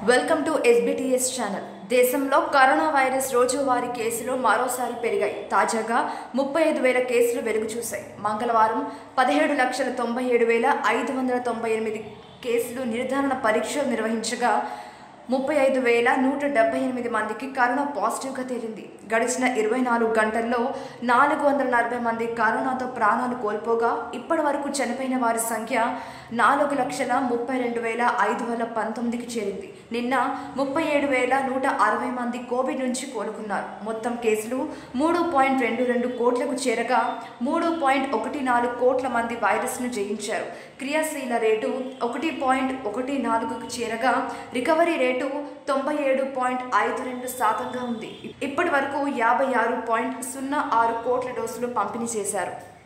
welcome to SBTS channel దేశంలో corona virus రోజువారీ కేసులు మరోసారి పెరిగాయి తాజాగా ముప్పై ఐదు వేల కేసులు వెలుగు చూశాయి మంగళవారం పదిహేడు లక్షల తొంభై ఏడు వేల ఐదు వందల తొంభై ఎనిమిది కేసులు నిర్ధారణ పరీక్షలు నిర్వహించగా ముప్పై ఐదు వేల నూట డెబ్బై ఎనిమిది మందికి కరోనా పాజిటివ్గా తేలింది గడిచిన ఇరవై నాలుగు గంటల్లో నాలుగు వందల నలభై మంది కరోనాతో ప్రాణాలు కోల్పోగా ఇప్పటి వరకు చనిపోయిన వారి సంఖ్య నాలుగు లక్షల ముప్పై రెండు వేల ఐదు వందల పంతొమ్మిదికి చేరింది నిన్న ముప్పై ఏడు వేల నూట అరవై మంది కోవిడ్ నుంచి కోలుకున్నారు మొత్తం కేసులు మూడు పాయింట్ రెండు రెండు కోట్లకు చేరగా మూడు పాయింట్ ఒకటి నాలుగు కోట్ల మంది వైరస్ను జయించారు క్రియాశీల రేటు ఒకటి పాయింట్ ఒకటి నాలుగుకు చేరగా రికవరీ రేటు తొంభై ఏడు పాయింట్ ఐదు రెండు శాతంగా ఉంది ఇప్పటి వరకు యాభై ఆరు పాయింట్ సున్నా ఆరు కోట్ల డోసులు పంపిణీ చేశారు